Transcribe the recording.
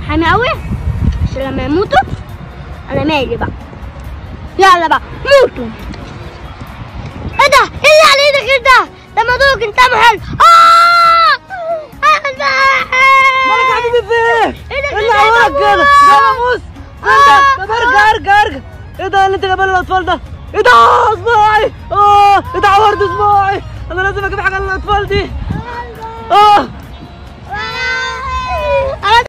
حامي قوي عشان لما يموتوا انا مالي بقى يلا بقى موتوا ايه ده ايه اللي على ايدك إيه ده لما دوك انت حلو اه مالك يا حبيبي في ايه؟ إيه ده ايه اللي كده؟ عملك كده؟ آه. يلا بص آه. انت طب ارجع ارجع ارجع ايه ده اللي انت جايبه للاطفال ده؟ ايه ده صباعي؟ اه ايه ده عورت صباعي؟ انا لازم اجيب حاجه للاطفال دي اه